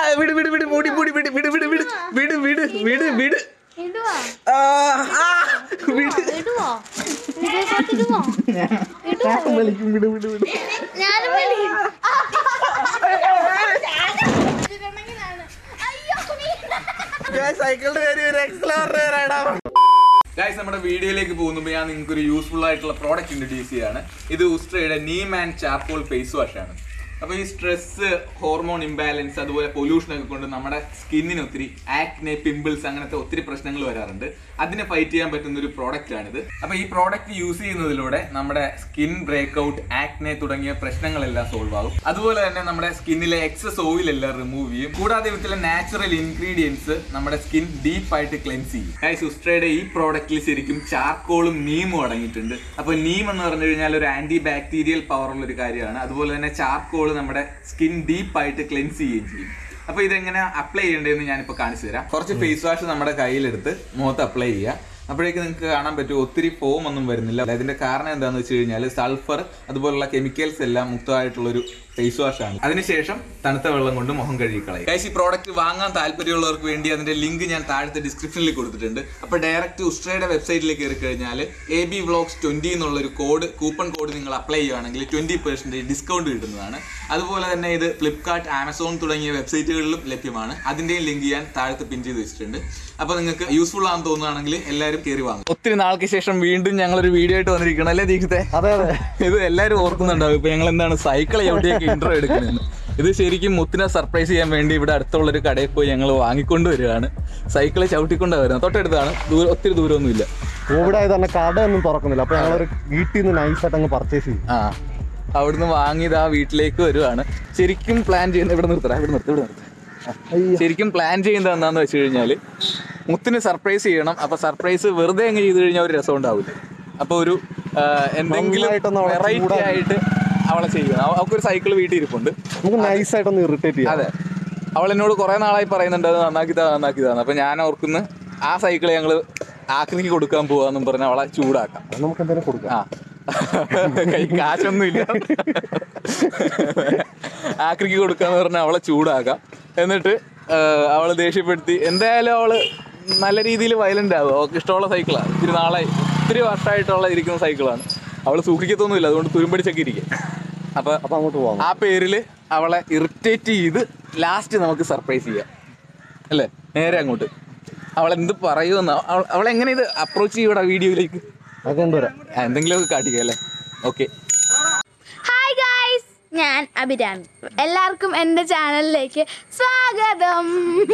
വിട് വിട് വിട് മൂടി മൂടി വിട് വിട് വിട് വിട് വിട് വിട് വിട് വിട് ഇടുവാ ആ, ആ, വിട് ഇടുവോ ഇതിനകത്ത് ഇടുവോ ഇടുവോ വലിക്കും വിട് വിട് വിട് ഞാനും വിളിക്കും. ഇതിലുണ്ടെങ്കിലാണ്. അയ്യോ, വീണ. സൈക്കിളിന്റെ പേര് ഒരു എക്സ്പ്ലോറർ ഗൈസ് നമ്മുടെ വീഡിയോയിലേക്ക് പോകുമ്പോൾ ഞാൻ നിങ്ങൾക്ക് ഒരു യൂസ്ഫുൾ ആയിട്ടുള്ള പ്രോഡക്റ്റ് ഇൻട്രൊഡ്യൂസ് ചെയ്യാണ് ഇത് ഉസ്ട്രയുടെ neem and charcoal face wash ആണ് അപ്പോൾ ഈ സ്ട്രെസ് ഹോർമോൺ ഇംബാലൻസ് അതുപോലെ പൊല്യൂഷൻ ഒക്കെ കൊണ്ട് നമ്മുടെ സ്കിന്നിന് ഒത്തിരി ആക്നെ പിമ്പിൾസ് അങ്ങനത്തെ ഒത്തിരി പ്രശ്നങ്ങൾ വരാറുണ്ട് അതിനെ ഫൈറ്റ് ചെയ്യാൻ പറ്റുന്ന ഒരു പ്രോഡക്റ്റ് ആണിത് അപ്പോൾ ഈ പ്രോഡക്റ്റ് യൂസ് ചെയ്യുന്നതിലൂടെ നമ്മുടെ സ്കിൻ ബ്രേക്ക്ഔട്ട് ആക്നെ തുടങ്ങിയ പ്രശ്നങ്ങളെല്ലാം സോൾവ് ആകും അതുപോലെ തന്നെ നമ്മുടെ സ്കിന്നിലെ എക്സസ് ഓയിൽ എല്ലാം റിമൂവ് ചെയ്യും കൂടാതെ ഇതിലെ നാച്ചുറൽ ഇൻഗ്രീഡിയൻസ് നമ്മുടെ സ്കിൻ ഡീപ്പ് ആയിട്ട് ക്ലെൻസ് ചെയ്യും ഗൈസ് ഉസ്ട്രയുടെ ഈ പ്രോഡക്റ്റിൽ ശരിക്കും ചാർക്കോളും നീമും അടങ്ങിയിട്ടുണ്ട് അപ്പൊ നീം എന്ന് പറഞ്ഞു കഴിഞ്ഞാൽ ഒരു ആന്റി ബാക്ടീരിയൽ പവർ ഉള്ള ഒരു കാര്യമാണ് അതുപോലെ തന്നെ ചാർക്കോൾ നമ്മുടെ സ്കിൻ ഡീപ്പ് ആയിട്ട് ക്ലെൻസ് ചെയ്യുകയും ചെയ്യും അപ്പൊ ഇതെങ്ങനെ അപ്ലൈ ചെയ്യേണ്ടതെന്ന് ഞാനിപ്പോ കാണിച്ചു തരാം കുറച്ച് ഫേസ് വാഷ് നമ്മുടെ കയ്യിലെടുത്ത് മുഖത്ത് അപ്ലൈ ചെയ്യുക അപ്പോഴേക്ക് നിങ്ങൾക്ക് കാണാൻ പറ്റും ഒത്തിരി ഫോം ഒന്നും വരുന്നില്ല അതിന്റെ കാരണം എന്താണെന്ന് വെച്ച് കഴിഞ്ഞാൽ സൾഫർ അതുപോലുള്ള കെമിക്കൽസ് എല്ലാം മുക്തമായിട്ടുള്ള ഒരു ഫേസ് വാഷ് ആണ് അതിനുശേഷം തണുത്ത വെള്ളം കൊണ്ട് മുഖം കഴുകിക്കളയും ഗൈസ് ഈ പ്രോഡക്റ്റ് വാങ്ങാൻ താല്പര്യമുള്ളവർക്ക് വേണ്ടി അതിന്റെ ലിങ്ക് ഞാൻ താഴത്തെ ഡിസ്ക്രിപ്ഷനിൽ കൊടുത്തിട്ടുണ്ട് അപ്പോൾ ഡയറക്റ്റ് ഉസ്ട്രയുടെ വെബ്സൈറ്റിലേക്ക് കയറി കഴിഞ്ഞാൽ എ ബി വ്ളോഗ്സ് ട്വന്റി എന്നുള്ള ഒരു കോഡ് കൂപ്പൺ കോഡ് നിങ്ങൾ അപ്ലൈ ചെയ്യുകയാണെങ്കിൽ ട്വന്റി പെർസെൻറ്റേജ് ഡിസ്കൗണ്ട് കിട്ടുന്നതാണ് അതുപോലെ തന്നെ ഇത് ഫ്ലിപ്കാർട്ട് ആമസോൺ തുടങ്ങിയ വെബ്സൈറ്റുകളിലും ലഭ്യമാണ് അതിന്റെയും ലിങ്ക് ഞാൻ താഴത്ത് പിൻ ചെയ്ത് വെച്ചിട്ടുണ്ട് അപ്പോൾ നിങ്ങൾക്ക് യൂസ്ഫുൾ ആണെന്ന് തോന്നുകയാണെങ്കിൽ എല്ലാവരും കയറി വാങ്ങും ഒത്തിരി നാൾക്ക് ശേഷം വീണ്ടും ഞങ്ങൾ ഒരു വീഡിയോ ആയിട്ട് വന്നിരിക്കണം അല്ലേ ദീക്ഷത്തെ അതെ അതെ ഇത് എല്ലാവരും ഓർക്കുന്നുണ്ടാവും ഇപ്പൊ ഞങ്ങൾ എന്താണ് സൈക്കിൾ ചവിട്ടിയൊക്കെ ഇൻട്രോ എടുക്കുന്നത് ഇത് ശരിക്കും മുത്തിനെ സർപ്രൈസ് ചെയ്യാൻ വേണ്ടി ഇവിടെ അടുത്തുള്ള ഒരു കടയിൽ പോയി ഞങ്ങൾ വാങ്ങിക്കൊണ്ട് വരികയാണ് സൈക്കിൾ ചവിട്ടിക്കൊണ്ട് വരുന്നത് തൊട്ടടുത്താണ് ദൂരം ഒത്തിരി ദൂരമൊന്നുമില്ല കോവിഡ് ആയത് തന്നെ കടയൊന്നും തുറക്കുന്നില്ല അപ്പൊ ഞങ്ങളൊരു വീട്ടിൽ നിന്ന് നൈസായിട്ട് അങ്ങ് പർച്ചേസ് ചെയ്യും ആ അവിടുന്ന് വാങ്ങിയത് ആ വീട്ടിലേക്ക് വരുവാണ് ശരിക്കും പ്ലാൻ ചെയ്യുന്നത് ഇവിടെ നിർത്തടാ ഇവിടെ നിർത്തി ഇവിടെ നിർത്തി ശരിക്കും പ്ലാൻ ചെയ്യുന്നത് എന്താന്ന് വെച്ച് കഴിഞ്ഞാല് മുത്തിന് സർപ്രൈസ് ചെയ്യണം അപ്പൊ സർപ്രൈസ് വെറുതെ അങ്ങ് ചെയ്ത് കഴിഞ്ഞാൽ ഒരു രസം ഉണ്ടാവില്ല അപ്പൊ ഒരു ആ, എന്തെങ്കിലും നന്നായിട്ടൊന്ന് അവളെ വെറൈറ്റി ചൂടാക്കി. ആയിട്ട് അവളെ ചെയ്യണം അവ- അവൾക്കൊരു സൈക്കിൾ വീട്ടിൽ ഇരിപ്പുണ്ട് നമുക്ക് നൈസായിട്ടൊന്ന് ഇറിറ്റേറ്റ് ചെയ്യാം അതെ അവൾ എന്നോട് കുറെ നാളായി പറയുന്നുണ്ട് അത് നന്നാക്കിതാ നന്നാക്കിതാന്ന് അപ്പൊ ഞാൻ ഓർക്കുന്നു ആ സൈക്കിൾ ഞങ്ങള് ആക്രിക്ക് കൊടുക്കാൻ പോവാന്നും പറഞ്ഞ് അവളെ ചൂടാക്കാം അത് നമുക്ക് എന്തെങ്കിലും കൊടുക്കാം ആ കൈ കാശൊന്നും ഇല്ല ആക്രിക്ക് കൊടുക്കാന്ന് പറഞ്ഞ അവളെ ചൂടാക്കാം എന്നിട്ട് ആ, അവള് ദേഷ്യപ്പെടുത്തി എന്തായാലും അവള് നല്ല രീതിയിൽ വയലന്റ് ആവും അവൾക്ക് ഇഷ്ടമുള്ള സൈക്കിളാണ് ഇത്തിരി നാളായി ഇത്തിരി വർഷമായിട്ടുള്ള ഇരിക്കുന്ന സൈക്കിളാണ് അവള് സൂക്ഷിക്കത്തൊന്നുമില്ല അതുകൊണ്ട് തുരുമ്പടിച്ചൊക്കെ ഇരിക്കും അപ്പൊ അപ്പൊ അങ്ങോട്ട് പോവാം ആ പേരിൽ അവളെ ഇറിറ്റേറ്റ് ചെയ്ത് ലാസ്റ്റ് നമുക്ക് സർപ്രൈസ് ചെയ്യാം അല്ലേ നേരെ അങ്ങോട്ട് അവൾ എന്ത് പറയുമെന്ന് അവൾ അവളെങ്ങനെ ഇത് അപ്രോച്ച് ചെയ്യൂടാ വീഡിയോയിലേക്ക് അത് കൊണ്ടുവരാം ആ, എന്തെങ്കിലുമൊക്കെ കാട്ടിക്കുക അല്ലേ ഓക്കെ ഹായ് ഗായ്സ് ഞാൻ അഭിരാമി എല്ലാവർക്കും എൻ്റെ ചാനലിലേക്ക് സ്വാഗതം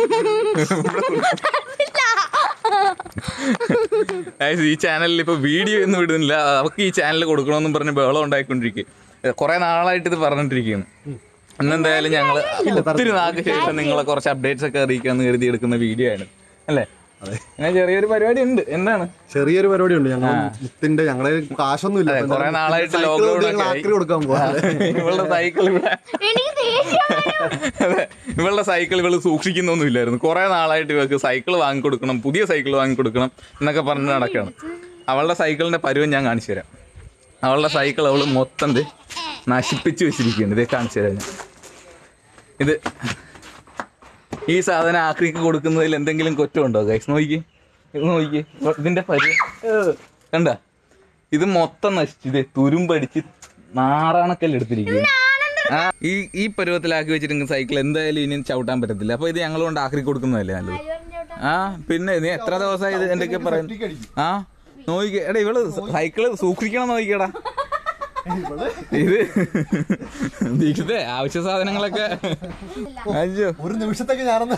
ഈ ചാനലിൽ ഇപ്പൊ വീഡിയോ ഒന്നും ഇടുന്നില്ല അവർക്ക് ഈ ചാനൽ കൊടുക്കണമെന്നും പറഞ്ഞ് ബഹളം ഉണ്ടായിക്കൊണ്ടിരിക്കുക കുറെ നാളായിട്ട് ഇത് പറഞ്ഞിട്ടിരിക്കുന്നു ഇന്നെന്തായാലും ഞങ്ങൾ ഒത്തിരി നാൾക്ക് ശേഷം നിങ്ങളെ കുറച്ച് അപ്ഡേറ്റ്സ് ഒക്കെ അറിയിക്കാന്ന് കരുതി എടുക്കുന്ന വീഡിയോ ആണ് അല്ലേ അങ്ങനെ ചെറിയൊരു പരിപാടി ഉണ്ട് എന്താണ് ചെറിയൊരു പരിപാടി ഉണ്ട് ഞങ്ങൾ മുത്തിന്റെ ഞങ്ങളെ കാശൊന്നും ഇല്ല അതെ അപ്പൊ കുറെ എന്തായാലും നാളായിട്ട് സൈക്കിൾ ലോക്ക്ഡൌൺ കൊണ്ട് ഞങ്ങൾ ആക്രി കൊടുക്കാൻ പോവാ ഇവളുടെ സൈക്കിൾ ഇവിടെ എനിക്ക് ദേഷ്യം വരും. അതെ ഇവളുടെ സൈക്കിൾ ഇവള് സൂക്ഷിക്കുന്നൊന്നും ഇല്ലായിരുന്നു കുറെ നാളായിട്ട് ഇവൾക്ക് സൈക്കിൾ വാങ്ങിക്കൊടുക്കണം പുതിയ സൈക്കിൾ വാങ്ങിക്കൊടുക്കണം എന്നൊക്കെ പറഞ്ഞ് നടക്കുകയാണ് അവളുടെ സൈക്കിളിന്റെ പരുവം ഞാൻ കാണിച്ചു തരാം അവളുടെ സൈക്കിൾ അവള് മൊത്തം ദേ നശിപ്പിച്ച് വെച്ചിരിക്കുകയാണ് ഇതേ കാണിച്ചു തരാം ഞാൻ ഇത് ഈ സാധനം ആക്രിക്ക് കൊടുക്കുന്നതിൽ എന്തെങ്കിലും കുറ്റമുണ്ടോ ഗൈസ് നോക്കി ഇത് നോക്കി ഇതിന്റെ പരുവം ഏ, കണ്ട ഇത് മൊത്തം നശിച്ചു ഇത് തുരുമ്പടിച്ച് നാറാണക്കല്ല് എടുത്തിരിക്കുന്നു ആ ഈ ഈ പരുവത്തിലാക്കി വെച്ചിട്ടുണ്ടെങ്കിൽ സൈക്കിൾ എന്തായാലും ഇനി ചവിട്ടാൻ പറ്റത്തില്ല അപ്പൊ ഇത് ഞങ്ങൾ കൊണ്ട് ആക്രി കൊടുക്കുന്നതല്ലേ നല്ലത് ആ പിന്നെ നീ എത്ര ദിവസമായി ഇത് എന്തൊക്കെ പറയുന്നു ആ നോക്കിക്കേ എടാ ഇവള് സൈക്കിള് സൂക്ഷിക്കണം നോക്കിക്കടാ ഇത് ദീക്ഷിതേ ആവശ്യ സാധനങ്ങളൊക്കെ അയ്യോ ഒരു നിമിഷത്തേക്ക് ഞാനൊന്ന്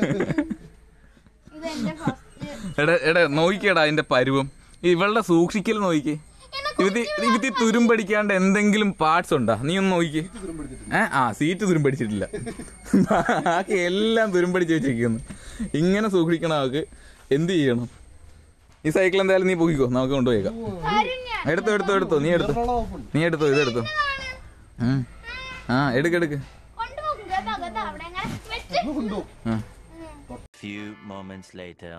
ഇത് എൻ്റെ ഫസ്റ്റ് എടാ എടാ നോക്കിക്കേടാ അതിന്റെ പരുവം ഇവളുടെ സൂക്ഷിക്കൽ നോക്കിക്കേ ഇത് ഇത് തുരുമ്പടിക്കാണ്ട് എന്തെങ്കിലും പാർട്സ് ഉണ്ടാ നീ ഒന്ന് നോക്കിക്കേ ഏ ആ സീറ്റ് തുരുമ്പടിച്ചിട്ടില്ല ബാക്കി എല്ലാം തുരുമ്പടിച്ച് വെച്ചിരിക്കുന്നു ഇങ്ങനെ സൂക്ഷിക്കണം അവക്ക് എന്ത് ചെയ്യണം ഈ സൈക്കിൾ എന്തായാലും നീ പോയിക്കോ നമുക്ക് കൊണ്ടുപോയേക്കാം കാരുണ്യ എടുത്തോ എടുത്തോ എടുത്തോ നീ എടുത്തോ നീ എടുത്തോ ഇതെടുത്തോ ഉം. ആ എടുക്ക് എടുക്ക് കൊണ്ടുപോകും കേട്ടോ കേട്ടോ അവിടെ അങ്ങനെ വെച്ച് ആ. Few moments later.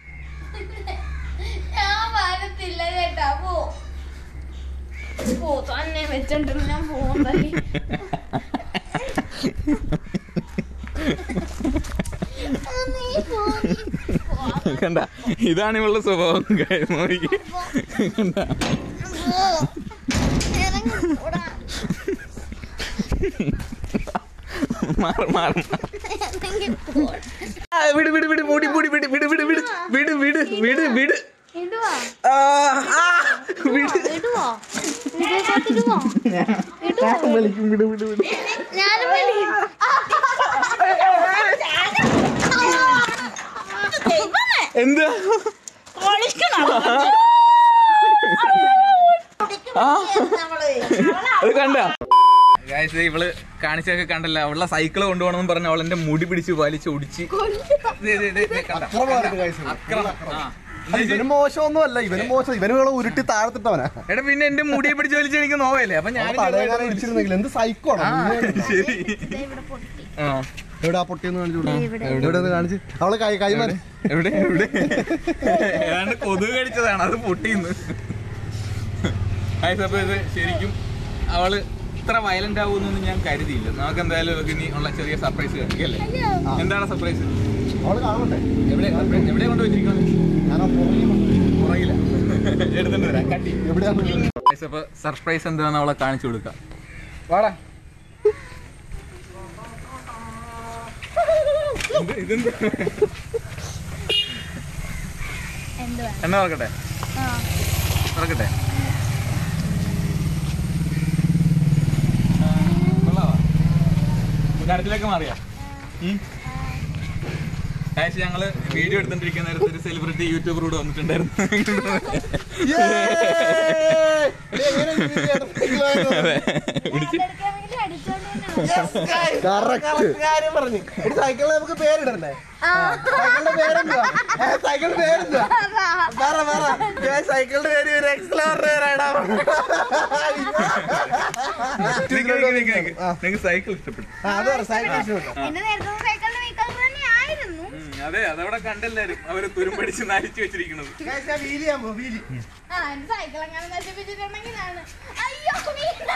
ഞാൻ വരത്തില്ല കേട്ടാ പോ പോ തന്നെ വെച്ചിട്ടുണ്ട് ഞാൻ പോകുന്നല്ലേ നീ പോ, നീ പോ. കണ്ട ഇതാണ് ഇവളുടെ സ്വഭാവം guys. നോക്കിക്കേ. കണ്ട പോ. ഇറങ്ങി പോടാ. മാറ് മാറ് മാറ്. ഇറങ്ങി പോടാ. ആ, വിട് വിട് വിട് മൂടി മൂടി വിട് വിട് വിട് വിട് വിട് വിട് വിട് വിട് ഇടുവാ ആ, ആ, വിട് ഇടുവോ വീഡിയോക്കകത്ത് ഇടുവോ ഇടുവോ വിളിക്കും വിട് വിട് വിട് ഞാനും വിളിക്കും എന്താ ആ, അത് കണ്ട ഗായ്സ് ഇവള് കാണിച്ചൊക്കെ കണ്ടല്ല അവളുടെ സൈക്കിള് കൊണ്ടുപോകണമെന്ന് പറഞ്ഞ അവൾ എന്റെ മുടി പിടിച്ച് വലിച്ച് ഒടിച്ച് ദേ, ദേ, ദേ, ദേ, കണ്ട. അക്രമമായിരുന്നു guys. അക്രമം. ആ. അത് ഇവന് മോശമൊന്നും അല്ല ഇവന് മോശം ഇവന് വേണം ഉരുട്ടി താഴ്ത്തിട്ടവനാ എടാ പിന്നെ എന്റെ മുടിയെ പിടിച്ച് വലിച്ച് എനിക്ക് നോവല്ലേ അപ്പൊ ഞാൻ തടയകാരം ഇടിച്ചിരുന്നെങ്കിൽ എന്ത് സൈക്കോ ആ, ശരി ഇവിടെ പൊട്ടി ആ എവിടെ ആ പൊട്ടിയെന്ന് കാണിച്ചു കൊടുക്ക്. എവിടെ ഒന്ന് കാണിച്ച് അവള് കൈ കൈമാറി എവിടെ എവിടെ ഏതാണ്ട് കൊതുക് കടിച്ചതാണ് അത് പൊട്ടിന്ന് ഗായ്സ് അപ്പൊ ഇത് ശരിക്കും അവള് ഇത്ര വയലന്റ് ആവുമെന്നൊന്നും ഞാൻ കരുതിയില്ല നമുക്ക് എന്തായാലും ഇവൾക്ക് ഇനി ഉള്ള ചെറിയ സർപ്രൈസ് കാണിക്കല്ലേ എന്താണ് സർപ്രൈസ് അവള് കാണണ്ടേ എവിടെ surprise? എവിടെ കൊണ്ട് വെച്ചിരിക്കുന്നത് ഞാൻ ആ പുറകിൽ കൊണ്ട് പുറകില എടുത്തിട്ട് വരാം കട്ടി എവിടെയാന്ന് Guys, അപ്പൊ സർപ്രൈസ് എന്താന്ന് അവളെ കാണിച്ചു കൊടുക്കാം വാടാ ഇത് ഇതെന്താ എന്തുവാ എന്നാ തുറക്കട്ടെ ആ തുറക്കട്ടെ കൊള്ളാവാ കാര്യത്തിലേക്ക് മാറിയാ ആഴ്ച ഞങ്ങള് വീഡിയോ എടുത്തോണ്ടിരിക്കുന്ന നേരത്ത് ഒരു സെലിബ്രിറ്റി യൂട്യൂബർ കൂടെ വന്നിട്ടുണ്ടായിരുന്നു അതെ. പിടിച്ച്. എടുക്കാമെങ്കിൽ അടിച്ചോണ്ട് തന്നെ കാര്യം പറഞ്ഞു സൈക്കിളിൽ നമുക്ക് പേരിടണ്ടേ സൈക്കിളിന്റെ പേരെന്തുവാ ഏ, സൈക്കിളിന്റെ പേരെന്തുവാ പറ പറ ഏ, സൈക്കിളിന്റെ പേര് ഒരു എക്സ്പ്ലോറർ നിക്ക് നിക്ക് നിക്ക് നിക്ക്. നിങ്ങക്ക് സൈക്കിൾ ഇഷ്ടപ്പെട്ടു അത് പറ സൈക്കിൾ ഇഷ്ടപ്പെട്ടു എന്റെ നേരത്തെ സൈക്കിളിന്റെ വീക്കൽ തന്നെ ആയിരുന്നു ഉം, അതെ അതവിടെ കണ്ടെല്ലാരും അവര് തുരുമ്പടിച്ച് നരിച്ചു വെച്ചിരിക്കുന്നത് വീലി ആകുമ്പോ വീലി ആ എന്റെ സൈക്കിൾ അങ്ങനെ നശിപ്പിച്ചിട്ടുണ്ടെങ്കിലാണ് അയ്യോ വീണ.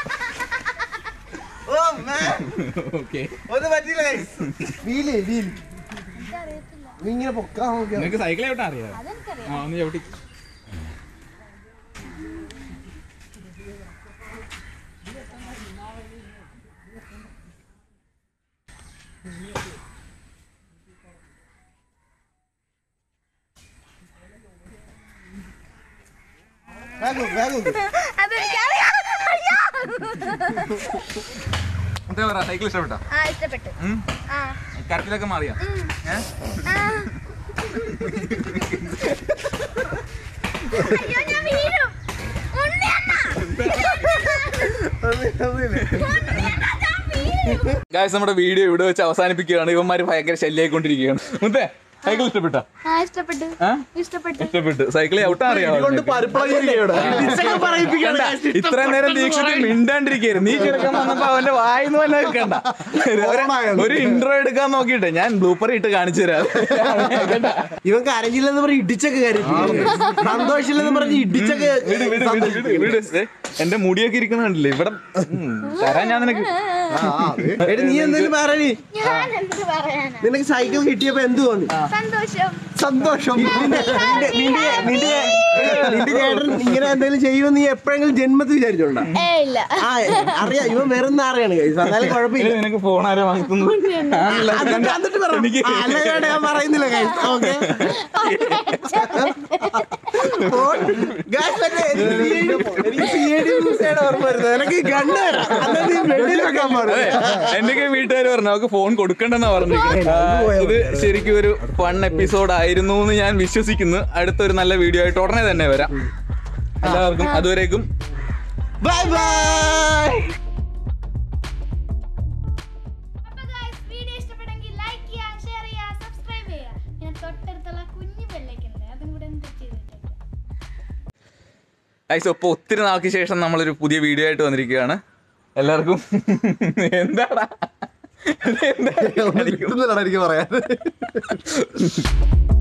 ഓ man. ഓക്കെ ഒന്നും പറ്റില്ല guys. വീല് വീല് എനിക്കറിയത്തില്ല നീ ഇങ്ങനെ പൊക്കാൻ നോക്കിയാ നിനക്ക് സൈക്കിൾ ചവിട്ടാൻ അറിയാം അതെനിക്കറിയാം ആ ഒന്ന് ചവിട്ടി വേഗം നോക്ക്, വേഗം നോക്ക്. അതെനിക്കറിയാം അയ്യോ. എന്താ പറയാ സൈക്കിൾ ഇഷ്ടപ്പെട്ടോ ആ ഇഷ്ടപ്പെട്ടു ഉം? ആ കരച്ചിലൊക്കെ മാറിയാ ഉം. ഏ? ആ. അയ്യോ ഞാൻ വീഴും ഉണ്ണിയണ്ണ. ഉണ്ണിയണ്ണ, ഞാൻ വീഴും. ഗായ്സ് നമ്മുടെ വീഡിയോ ഇവിടെ വെച്ച് അവസാനിപ്പിക്കുകയാണ് ഇവന്മാര് ഭയങ്കര ശല്യമായിക്കൊണ്ടിരിക്കുകയാണ് മുത്തേ സൈക്കിൾ ഇഷ്ടപ്പെട്ടോ ആ ഇഷ്ടപ്പെട്ടു ആ? ഇഷ്ടപ്പെട്ടു ഇഷ്ടപ്പെട്ടു സൈക്കിൾ ചവിട്ടാൻ അറിയാം കൊണ്ട് പരിപ്പിളകിയിരിക്കുകയാണ് ഇവിടെ. പറയിപ്പിക്കണ്ട ഇത്രയും നേരം ദീക്ഷിച്ച് മിണ്ടാണ്ടിരിക്കായിരുന്നു നീ ചെറുക്കാൻ വന്നപ്പോ അവന്റെ വായിന്ന് തന്നെ വെക്കണ്ട ഒരു- ഒരു ഇന്റർവ്യൂ എടുക്കാൻ നോക്കിട്ടെ ഞാൻ ബ്ലൂപ്പർ ഇട്ട് കാണിച്ചു തരാം ഇവൻ കരഞ്ഞില്ലെന്ന് പറഞ്ഞ് ഇടിച്ചൊക്കെ കരയും സന്തോഷില്ലെന്ന് പറഞ്ഞ് ഇടിച്ചൊക്കെ വിട്, വിട്, വിട്, വിട്, വിട്. ദേ, എന്റെ മുടിയൊക്കെ ഇരിക്കുന്നുണ്ടല്ലേ ഇവിടെ ഉം, തരാൻ ഞാൻ നിനക്ക് എടി നീ എന്തെങ്കിലും പറയണി ഞാൻ എന്ത് പറയാനാ നിനക്ക് സൈക്കിൾ കിട്ടിയപ്പോ എന്ത് തോന്നി സന്തോഷം സന്തോഷം നിന്റെ നിന്റെ നിന്റെ നിന്റെ നിന്റെ ചേട്ടൻ ഇങ്ങനെ എന്തെങ്കിലും ചെയ്യുമെന്ന് നീ എപ്പോഴെങ്കിലും ജന്മത്തിൽ വിചാരിച്ചോണ്ടാ ഏ ഇല്ല ആ അറിയാം ഇവൻ വെറും നാറിയാണ് കഴിച്ചു എന്നാലും കുഴപ്പമില്ല ഇത് നിനക്ക് ഫോൺ ആരാ വാങ്ങിക്കുന്നു ആണല്ലോ, അത് കണ്ട. കണ്ടിട്ട് പറ എനിക്ക് ആ, അല്ല വേണ്ട ഞാൻ പറയുന്നില്ല കഴിച്ചു ഓക്കെ എനിക്ക് ഗണ്ണ് തരാം അന്ന് നീ വെളിയിൽ വെക്കാൻ അതെ പാടില്ല എന്റെയൊക്കെ വീട്ടുകാർ പറഞ്ഞു അവർക്ക് ഫോൺ കൊടുക്കണ്ടെന്നാ പറഞ്ഞിരിക്കുന്നത് ആ, ഇത് ശരിക്കും ഒരു ഫൺ എപ്പിസോഡ് ആയിരുന്നു എന്ന് ഞാൻ വിശ്വസിക്കുന്നു അടുത്തൊരു നല്ല വീഡിയോ ആയിട്ട് ഉടനെ തന്നെ വരാം എല്ലാവർക്കും അതുവരേക്കും ബൈ ബൈ അപ്പൊ ഗൈസ് വീഡിയോ ഇഷ്ടപ്പെട്ടെങ്കിൽ ലൈക്ക് ചെയ്യുക ഷെയർ ചെയ്യുക സബ്സ്ക്രൈബ് ചെയ്യുക പിന്നെ തൊട്ടടുത്തുള്ള കുഞ്ഞു ബെല്ലൈക്കുണ്ട് അതും കൂടെ ഒന്ന് ടച്ച് ചെയ്തിട്ടേക്ക് ഐസ് ഇപ്പോൾ ഒത്തിരി നാൾക്ക് ശേഷം നമ്മളൊരു പുതിയ വീഡിയോ ആയിട്ട് വന്നിരിക്കുകയാണ് എല്ലാവർക്കും എന്താടാ എന്താ ഒന്നും കിട്ടുന്നില്ലടാ എനിക്ക് പറയാൻ